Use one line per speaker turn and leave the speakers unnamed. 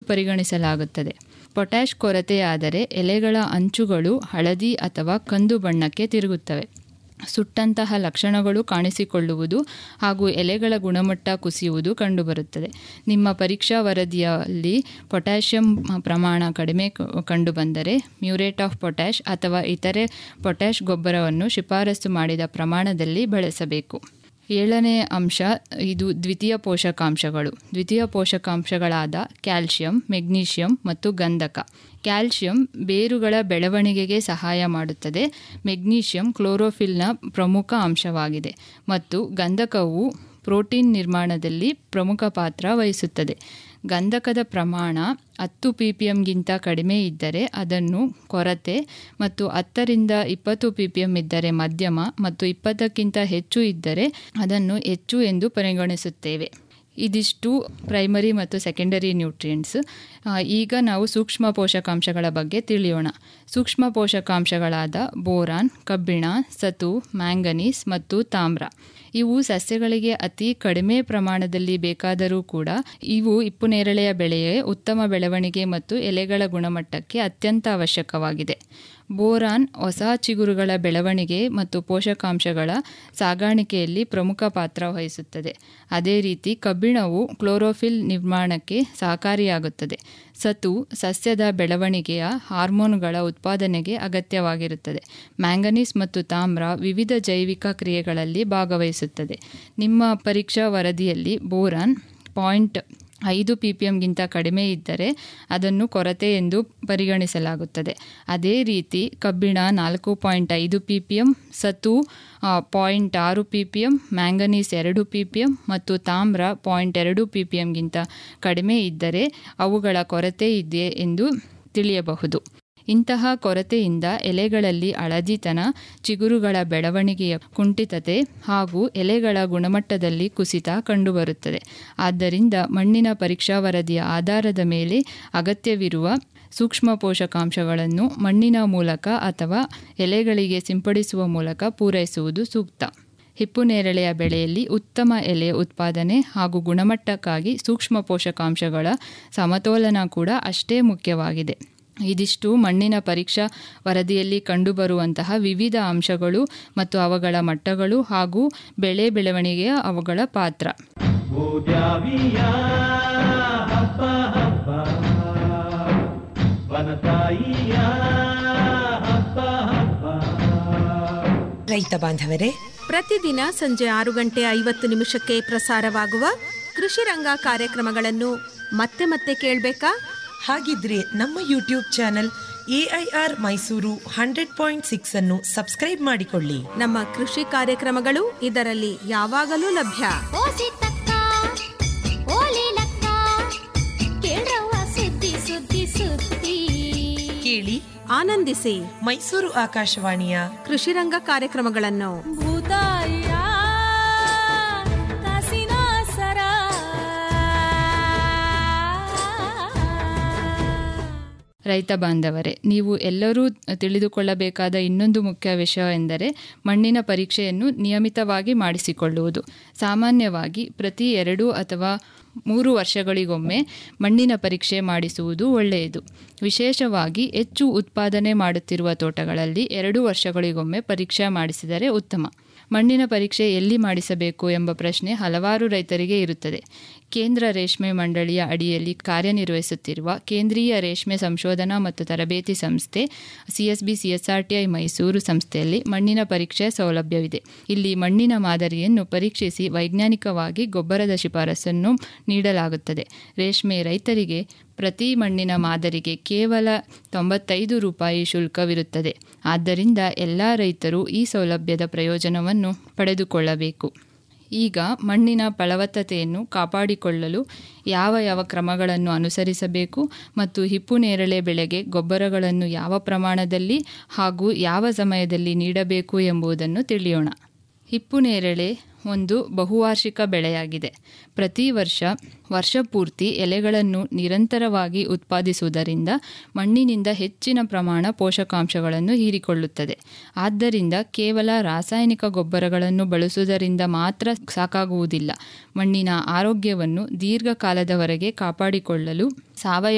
ಪರಿಗಣಿಸಲಾಗುತ್ತದೆ ಪೊಟ್ಯಾಷ್ ಕೊರತೆಯಾದರೆ ಎಲೆಗಳ ಅಂಚುಗಳು ಹಳದಿ ಅಥವಾ ಕಂದು ಬಣ್ಣಕ್ಕೆ ತಿರುಗುತ್ತವೆ ಸುಟ್ಟಂತಹ ಲಕ್ಷಣಗಳು ಕಾಣಿಸಿಕೊಳ್ಳುವುದು ಹಾಗೂ ಎಲೆಗಳ ಗುಣಮಟ್ಟ ಕುಸಿಯುವುದು ಕಂಡುಬರುತ್ತದೆ ನಿಮ್ಮ ಪರೀಕ್ಷಾ ವರದಿಯಲ್ಲಿ ಪೊಟ್ಯಾಷಿಯಂ ಪ್ರಮಾಣ ಕಡಿಮೆ ಕಂಡುಬಂದರೆ ಮ್ಯೂರೇಟ್ ಆಫ್ ಪೊಟ್ಯಾಷ್ ಅಥವಾ ಇತರೆ ಪೊಟ್ಯಾಷ್ ಗೊಬ್ಬರವನ್ನು ಶಿಫಾರಸು ಮಾಡಿದ ಪ್ರಮಾಣದಲ್ಲಿ ಬಳಸಬೇಕು ಏಳನೇ ಅಂಶ ಇದು ದ್ವಿತೀಯ ಪೋಷಕಾಂಶಗಳು ದ್ವಿತೀಯ ಪೋಷಕಾಂಶಗಳಾದ ಕ್ಯಾಲ್ಶಿಯಂ ಮೆಗ್ನೀಷಿಯಂ ಮತ್ತು ಗಂಧಕ ಕ್ಯಾಲ್ಶಿಯಂ ಬೇರುಗಳ ಬೆಳವಣಿಗೆಗೆ ಸಹಾಯ ಮಾಡುತ್ತದೆ ಮೆಗ್ನೀಷಿಯಂ ಕ್ಲೋರೋಫಿಲ್ನ ಪ್ರಮುಖ ಅಂಶವಾಗಿದೆ ಮತ್ತು ಗಂಧಕವು ಪ್ರೋಟೀನ್ ನಿರ್ಮಾಣದಲ್ಲಿ ಪ್ರಮುಖ ಪಾತ್ರ ವಹಿಸುತ್ತದೆ ಗಂಧಕದ ಪ್ರಮಾಣ ಹತ್ತು ಪಿ ಪಿ ಎಮ್ಗಿಂತ ಕಡಿಮೆ ಇದ್ದರೆ ಅದನ್ನು ಕೊರತೆ ಮತ್ತು ಹತ್ತರಿಂದ ಇಪ್ಪತ್ತು ಪಿ ಪಿ ಎಮ್ ಇದ್ದರೆ ಮಧ್ಯಮ ಮತ್ತು ಇಪ್ಪತ್ತಕ್ಕಿಂತ ಹೆಚ್ಚು ಇದ್ದರೆ ಅದನ್ನು ಹೆಚ್ಚು ಎಂದು ಪರಿಗಣಿಸುತ್ತೇವೆ ಇದಿಷ್ಟು ಪ್ರೈಮರಿ ಮತ್ತು ಸೆಕೆಂಡರಿ ನ್ಯೂಟ್ರಿಯೆಂಟ್ಸ್ ಈಗ ನಾವು ಸೂಕ್ಷ್ಮ ಪೋಷಕಾಂಶಗಳ ಬಗ್ಗೆ ತಿಳಿಯೋಣ ಸೂಕ್ಷ್ಮ ಪೋಷಕಾಂಶಗಳಾದ ಬೋರಾನ್ ಕಬ್ಬಿಣ ಸತು ಮ್ಯಾಂಗನೀಸ್ ಮತ್ತು ತಾಮ್ರ ಇವು ಸಸ್ಯಗಳಿಗೆ ಅತಿ ಕಡಿಮೆ ಪ್ರಮಾಣದಲ್ಲಿ ಬೇಕಾದರೂ ಕೂಡ ಇವು ಇಪ್ಪುನೇರಳೆಯ ಬೆಳೆಯೇ ಉತ್ತಮ ಬೆಳವಣಿಗೆ ಮತ್ತು ಎಲೆಗಳ ಗುಣಮಟ್ಟಕ್ಕೆ ಅತ್ಯಂತ ಅವಶ್ಯಕವಾಗಿದೆ ಬೋರಾನ್ ಹೊಸ ಚಿಗುರುಗಳ ಬೆಳವಣಿಗೆ ಮತ್ತು ಪೋಷಕಾಂಶಗಳ ಸಾಗಾಣಿಕೆಯಲ್ಲಿ ಪ್ರಮುಖ ಪಾತ್ರ ವಹಿಸುತ್ತದೆ ಅದೇ ರೀತಿ ಕಬ್ಬಿಣವು ಕ್ಲೋರೋಫಿಲ್ ನಿರ್ಮಾಣಕ್ಕೆ ಸಹಕಾರಿಯಾಗುತ್ತದೆ ಸತು ಸಸ್ಯದ ಬೆಳವಣಿಗೆಯ ಹಾರ್ಮೋನುಗಳ ಉತ್ಪಾದನೆಗೆ ಅಗತ್ಯವಾಗಿರುತ್ತದೆ ಮ್ಯಾಂಗನೀಸ್ ಮತ್ತು ತಾಮ್ರ ವಿವಿಧ ಜೈವಿಕ ಕ್ರಿಯೆಗಳಲ್ಲಿ ಭಾಗವಹಿಸುತ್ತದೆ ನಿಮ್ಮ ಪರೀಕ್ಷಾ ವರದಿಯಲ್ಲಿ ಬೋರಾನ್ ಪಾಯಿಂಟ್ ಐದು ಪಿ ಪಿ ಎಮ್ಗಿಂತ ಕಡಿಮೆ ಇದ್ದರೆ ಅದನ್ನು ಕೊರತೆ ಎಂದು ಪರಿಗಣಿಸಲಾಗುತ್ತದೆ ಅದೇ ರೀತಿ ಕಬ್ಬಿಣ ನಾಲ್ಕು ಪಾಯಿಂಟ್ ಐದು ಪಿ ಪಿ ಎಮ್ ಸತು ಪಾಯಿಂಟ್ ಆರು ಪಿ ಪಿ ಎಮ್ ಮ್ಯಾಂಗನೀಸ್ ಎರಡು ಪಿ ಪಿ ಎಮ್ ಮತ್ತು ತಾಮ್ರ ಪಾಯಿಂಟ್ ಎರಡು ಪಿ ಪಿ ಎಮ್ಗಿಂತ ಕಡಿಮೆ ಇದ್ದರೆ ಅವುಗಳ ಕೊರತೆ ಇದೆ ಎಂದು ತಿಳಿಯಬಹುದು ಇಂತಹ ಕೊರತೆಯಿಂದ ಎಲೆಗಳಲ್ಲಿ ಹಳದಿತನ ಚಿಗುರುಗಳ ಬೆಳವಣಿಗೆಯ ಕುಂಠಿತತೆ ಹಾಗೂ ಎಲೆಗಳ ಗುಣಮಟ್ಟದಲ್ಲಿ ಕುಸಿತ ಕಂಡುಬರುತ್ತದೆ ಆದ್ದರಿಂದ ಮಣ್ಣಿನ ಪರೀಕ್ಷಾ ವರದಿಯ ಆಧಾರದ ಮೇಲೆ ಅಗತ್ಯವಿರುವ ಸೂಕ್ಷ್ಮ ಪೋಷಕಾಂಶಗಳನ್ನು ಮಣ್ಣಿನ ಮೂಲಕ ಅಥವಾ ಎಲೆಗಳಿಗೆ ಸಿಂಪಡಿಸುವ ಮೂಲಕ ಪೂರೈಸುವುದು ಸೂಕ್ತ ಹಿಪ್ಪುನೇರಳೆಯ ಬೆಳೆಯಲ್ಲಿ ಉತ್ತಮ ಎಲೆ ಉತ್ಪಾದನೆ ಹಾಗೂ ಗುಣಮಟ್ಟಕ್ಕಾಗಿ ಸೂಕ್ಷ್ಮ ಪೋಷಕಾಂಶಗಳ ಸಮತೋಲನ ಕೂಡ ಅಷ್ಟೇ ಮುಖ್ಯವಾಗಿದೆ ಇದಿಷ್ಟು ಮಣ್ಣಿನ ಪರೀಕ್ಷಾ ವರದಿಯಲ್ಲಿ ಕಂಡುಬರುವಂತಹ ವಿವಿಧ ಅಂಶಗಳು ಮತ್ತು ಅವುಗಳ ಮಟ್ಟಗಳು ಹಾಗೂ ಬೆಳೆ ಬೆಳವಣಿಗೆಯ ಅವುಗಳ ಪಾತ್ರ
ಹಬ್ಬ ಹಬ್ಬ ವನತಾಯಿಯ ಹಬ್ಬ ಹಬ್ಬ
ರೈತ ಬಾಂಧವರೇ
ಪ್ರತಿದಿನ ಸಂಜೆ ಆರು ಗಂಟೆ ಐವತ್ತು ನಿಮಿಷಕ್ಕೆ ಪ್ರಸಾರವಾಗುವ ಕೃಷಿ ರಂಗ ಕಾರ್ಯಕ್ರಮಗಳನ್ನು ಮತ್ತೆ ಮತ್ತೆ ಕೇಳಬೇಕಾ
ಹಾಗಿದ್ರೆ ನಮ್ಮ YouTube channel AIR Mysuru hundred point six ಅನ್ನು ಸಬ್ಸ್ಕ್ರೈಬ್ ಮಾಡಿಕೊಳ್ಳಿ
ನಮ್ಮ ಕೃಷಿ ಕಾರ್ಯಕ್ರಮಗಳು ಇದರಲ್ಲಿ ಯಾವಾಗಲೂ ಲಭ್ಯ
ಓಸಿತಕ್ಕ ಓಲಿಲಕ್ಕ ಕೇಳ್ರವ್ವ ಸುದ್ದಿ ಸುದ್ದಿ ಸುದ್ದಿ
ಕೇಳಿ
ಆನಂದಿಸಿ
ಮೈಸೂರು ಆಕಾಶವಾಣಿಯ
ಕೃಷಿ ರಂಗ ಕಾರ್ಯಕ್ರಮಗಳನ್ನು
ಭೂತಾಯ ಕಾಸಿನ ಸರ
ರೈತ ಬಾಂಧವರೇ ನೀವು ಎಲ್ಲರೂ ತಿಳಿದುಕೊಳ್ಳಬೇಕಾದ ಇನ್ನೊಂದು ಮುಖ್ಯ ವಿಷಯ ಎಂದರೆ ಮಣ್ಣಿನ ಪರೀಕ್ಷೆಯನ್ನು ನಿಯಮಿತವಾಗಿ ಮಾಡಿಸಿಕೊಳ್ಳುವುದು ಸಾಮಾನ್ಯವಾಗಿ ಪ್ರತಿ ಎರಡು ಅಥವಾ ಮೂರು ವರ್ಷಗಳಿಗೊಮ್ಮೆ ಮಣ್ಣಿನ ಪರೀಕ್ಷೆ ಮಾಡಿಸುವುದು ಒಳ್ಳೆಯದು ವಿಶೇಷವಾಗಿ ಹೆಚ್ಚು ಉತ್ಪಾದನೆ ಮಾಡುತ್ತಿರುವ ತೋಟಗಳಲ್ಲಿ ಎರಡು ವರ್ಷಗಳಿಗೊಮ್ಮೆ ಪರೀಕ್ಷೆ ಮಾಡಿಸಿದರೆ ಉತ್ತಮ ಮಣ್ಣಿನ ಪರೀಕ್ಷೆ ಎಲ್ಲಿ ಮಾಡಿಸಬೇಕು ಎಂಬ ಪ್ರಶ್ನೆ ಹಲವಾರು ರೈತರಿಗೆ ಇರುತ್ತದೆ ಕೇಂದ್ರ ರೇಷ್ಮೆ ಮಂಡಳಿಯ ಅಡಿಯಲ್ಲಿ ಕಾರ್ಯನಿರ್ವಹಿಸುತ್ತಿರುವ ಕೇಂದ್ರೀಯ ರೇಷ್ಮೆ ಸಂಶೋಧನಾ ಮತ್ತು ತರಬೇತಿ ಸಂಸ್ಥೆ ಸಿಎಸ್ಬಿ ಸಿಎಸ್ಆರ್ಟಿಐ ಮೈಸೂರು ಸಂಸ್ಥೆಯಲ್ಲಿ ಮಣ್ಣಿನ ಪರೀಕ್ಷೆ ಸೌಲಭ್ಯವಿದೆ ಇಲ್ಲಿ ಮಣ್ಣಿನ ಮಾದರಿಯನ್ನು ಪರೀಕ್ಷಿಸಿ ವೈಜ್ಞಾನಿಕವಾಗಿ ಗೊಬ್ಬರದ ಶಿಫಾರಸನ್ನು ನೀಡಲಾಗುತ್ತದೆ ರೇಷ್ಮೆ ರೈತರಿಗೆ ಪ್ರತಿ ಮಣ್ಣಿನ ಮಾದರಿಗೆ ಕೇವಲ ತೊಂಬತ್ತೈದು ರೂಪಾಯಿ ಶುಲ್ಕವಿರುತ್ತದೆ ಆದ್ದರಿಂದ ಎಲ್ಲ ರೈತರು ಈ ಸೌಲಭ್ಯದ ಪ್ರಯೋಜನವನ್ನು ಪಡೆದುಕೊಳ್ಳಬೇಕು ಈಗ ಮಣ್ಣಿನ ಫಲವತ್ತತೆಯನ್ನು ಕಾಪಾಡಿಕೊಳ್ಳಲು ಯಾವ ಯಾವ ಕ್ರಮಗಳನ್ನು ಅನುಸರಿಸಬೇಕು ಮತ್ತು ಹಿಪ್ಪು ನೇರಳೆ ಬೆಳೆಗೆ ಗೊಬ್ಬರಗಳನ್ನು ಯಾವ ಪ್ರಮಾಣದಲ್ಲಿ ಹಾಗೂ ಯಾವ ಸಮಯದಲ್ಲಿ ನೀಡಬೇಕು ಎಂಬುದನ್ನು ತಿಳಿಯೋಣ ಹಿಪ್ಪು ನೇರಳೆ ಒಂದು ಬಹುವಾರ್ಷಿಕ ಬೆಳೆಯಾಗಿದೆ ಪ್ರತಿ ವರ್ಷ ವರ್ಷಪೂರ್ತಿ ಎಲೆಗಳನ್ನು ನಿರಂತರವಾಗಿ ಉತ್ಪಾದಿಸುವುದರಿಂದ ಮಣ್ಣಿನಿಂದ ಹೆಚ್ಚಿನ ಪ್ರಮಾಣ ಪೋಷಕಾಂಶಗಳನ್ನು ಹೀರಿಕೊಳ್ಳುತ್ತದೆ ಆದ್ದರಿಂದ ಕೇವಲ ರಾಸಾಯನಿಕ ಗೊಬ್ಬರಗಳನ್ನು ಬಳಸುವುದರಿಂದ ಮಾತ್ರ ಸಾಕಾಗುವುದಿಲ್ಲ ಮಣ್ಣಿನ ಆರೋಗ್ಯವನ್ನು ದೀರ್ಘಕಾಲದವರೆಗೆ ಕಾಪಾಡಿಕೊಳ್ಳಲು ಸಾವಯವ